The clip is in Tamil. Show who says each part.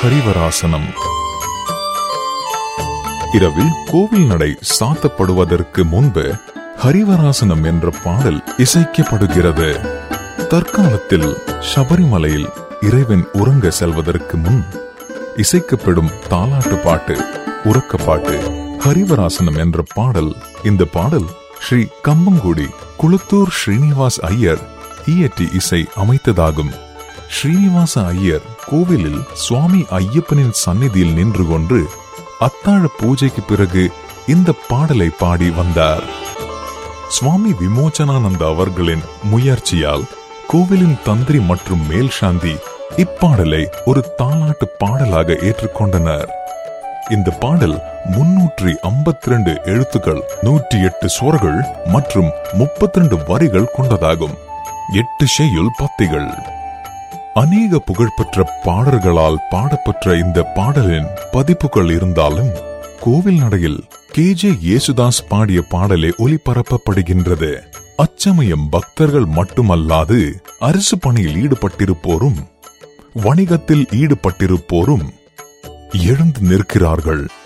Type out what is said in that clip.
Speaker 1: ஹரிவராசனம் இரவில் கோவில் நடை சாத்தப்படுவதற்கு முன்பு ஹரிவராசனம் என்ற பாடல் இசைக்கப்படுகிறது தற்காலத்தில் சபரிமலையில் இறைவன் உறங்க செல்வதற்கு முன் இசைக்கப்படும் தாலாட்டு பாட்டு உறக்க பாட்டு ஹரிவராசனம் என்ற பாடல் இந்த பாடல் ஸ்ரீ கம்பங்குடி குளத்தூர் ஸ்ரீனிவாஸ் ஐயர் இயற்றி இசை அமைத்ததாகும் ஸ்ரீனிவாச ஐயர் கோவிலில் சுவாமி ஐயப்பனின் சந்நிதியில் நின்று கொண்டு அத்தாழ பூஜைக்கு பிறகு இந்த பாடலை பாடி வந்தார் சுவாமி விமோச்சனானந்த அவர்களின் முயற்சியால் கோவிலின் தந்திரி மற்றும் மேல்சாந்தி இப்பாடலை ஒரு தாலாட்டு பாடலாக ஏற்றுக்கொண்டனர் இந்த பாடல் முன்னூற்றி ஐம்பத்தி ரெண்டு எழுத்துக்கள் நூற்றி எட்டு சுவர்கள் மற்றும் முப்பத்தி ரெண்டு வரிகள் கொண்டதாகும் எட்டு செய்யுள் பத்திகள் அநேக புகழ்பெற்ற பாடல்களால் பாடப்பெற்ற இந்த பாடலின் பதிப்புகள் இருந்தாலும் கோவில் நடையில் கே ஜே யேசுதாஸ் பாடிய பாடலே ஒலிபரப்பப்படுகின்றது அச்சமயம் பக்தர்கள் மட்டுமல்லாது அரசு பணியில் ஈடுபட்டிருப்போரும் வணிகத்தில் ஈடுபட்டிருப்போரும் எழுந்து நிற்கிறார்கள்